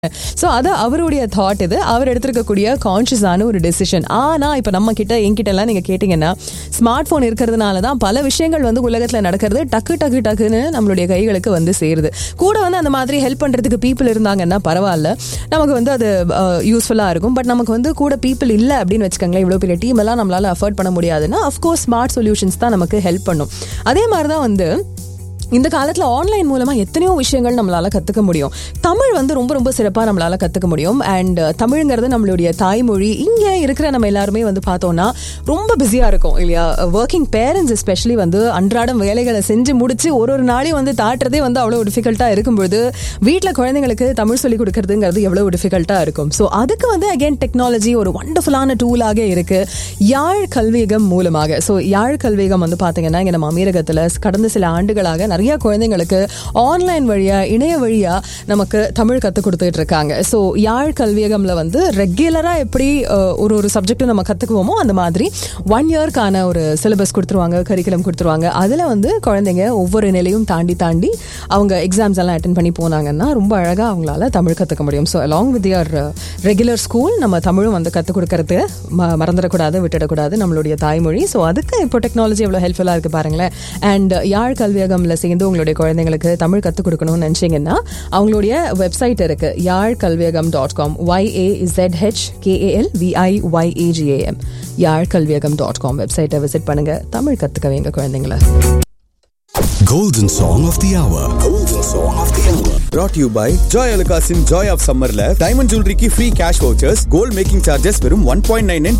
So அது அவருடைய thought இது அவர் எடுத்திருக்கக்கூடிய கான்ஷியஸான ஒரு டெசிஷன் ஆனால் இப்போ நம்ம கிட்ட என்கிட்ட எல்லாம் நீங்கள் கேட்டிங்கன்னா ஸ்மார்ட் ஃபோன் இருக்கிறதுனால தான் பல விஷயங்கள் வந்து உலகத்தில் நடக்கிறது டக்கு டக்கு டக்குன்னு நம்மளுடைய கைகளுக்கு வந்து சேருது கூட வந்து அந்த மாதிரி ஹெல்ப் பண்ணுறதுக்கு பீப்புள் இருந்தாங்கன்னா பரவாயில்ல நமக்கு வந்து அது யூஸ்ஃபுல்லாக இருக்கும் பட் நமக்கு வந்து கூட பீப்புள் இல்லை அப்படின்னு வச்சுக்கோங்களேன் இவ்வளோ பெரிய டீம் எல்லாம் நம்மளால அஃபோர்ட் பண்ண முடியாதுன்னா அஃப்கோர்ஸ் ஸ்மார்ட் சொல்யூஷன்ஸ் தான் நமக்கு ஹெல்ப் பண்ணும் அதே மாதிரி தான் வந்து இந்த காலத்தில் ஆன்லைன் மூலமாக எத்தனையோ விஷயங்கள் நம்மளால கற்றுக்க முடியும் தமிழ் வந்து ரொம்ப ரொம்ப சிறப்பாக நம்மளால கற்றுக்க முடியும் அண்ட் தமிழுங்கிறது நம்மளுடைய தாய்மொழி இங்கே இருக்கிற நம்ம எல்லாருமே வந்து பார்த்தோம்னா ரொம்ப பிஸியாக இருக்கும் இல்லையா ஒர்க்கிங் பேரண்ட்ஸ் எஸ்பெஷலி வந்து அன்றாடம் வேலைகளை செஞ்சு முடிச்சு ஒரு ஒரு நாளையும் வந்து தாட்டுறதே வந்து அவ்வளோ டிஃபிகல்ட்டாக இருக்கும்பொழுது வீட்டில் குழந்தைங்களுக்கு தமிழ் சொல்லிக் கொடுக்கறதுங்கிறது எவ்வளோ டிஃபிகல்ட்டாக இருக்கும் ஸோ அதுக்கு வந்து அகைன் டெக்னாலஜி ஒரு வண்டர்ஃபுல்லான டூலாக இருக்கு யாழ் கல்வியகம் மூலமாக ஸோ யாழ் கல்வியகம் வந்து பார்த்தீங்கன்னா இங்கே நம்ம அமீரகத்தில் கடந்த சில ஆண்டுகளாக நிறைய குழந்தைங்களுக்கு ஆன்லைன் வழியா இணைய வழியா நமக்கு தமிழ் கற்றுக் கொடுத்துட்டு இருக்காங்க ஸோ யாழ் கல்வியகம்ல வந்து ரெகுலரா எப்படி அஹ், ஒரு ஒரு சப்ஜெக்ட்டும் நம்ம கத்துக்குவோமோ அந்த மாதிரி ஒன் இயர்க்கான ஒரு சிலபஸ் கொடுத்துருவாங்க கரிக்குலம் கொடுத்துருவாங்க அதுல வந்து குழந்தைங்க ஒவ்வொரு நிலையும் தாண்டி தாண்டி அவங்க எக்ஸாம்ஸ் எல்லாம் அட்டன் பண்ணி போனாங்கன்னா ரொம்ப அழகா அவங்களால தமிழ் கத்துக்க முடியும் so along with your regular school நம்ம தமிழும் வந்து கற்றுக் கொடுக்கறது ம- மறந்துடக்கூடாது விட்டுடக்கூடாது நம்மளுடைய தாய்மொழி ஸோ அதுக்கு இப்போ டெக்னாலஜி எவ்வளோ ஹெல்ப்ஃபுல்லாக இருக்கு பாருங்களேன் அண்ட் யாழ் கல்வியகம்ல சேர்ந்து உங்களுடைய குழந்தைங்களுக்கு தமிழ் கற்றுக் கொடுக்கணும்னு நினச்சிங்கன்னா அவங்களுடைய வெப்சைட் இருக்கு Yazh Kalviyagam dot com Y A Z H K A L V I Y A G A M Yazh Kalviyagam dot com வெப்சைட்டை விசிட் பண்ணுங்க தமிழ் கற்றுக்க வைங்க குழந்தைங்கள Golden Song of the Hour. Golden Song of the Hour. brought to you by Joy Alukasin Joy of Summerல டைமண்ட் ஜுவல்லரிக்கு free cash vouchers gold making charges வெறும் one point nine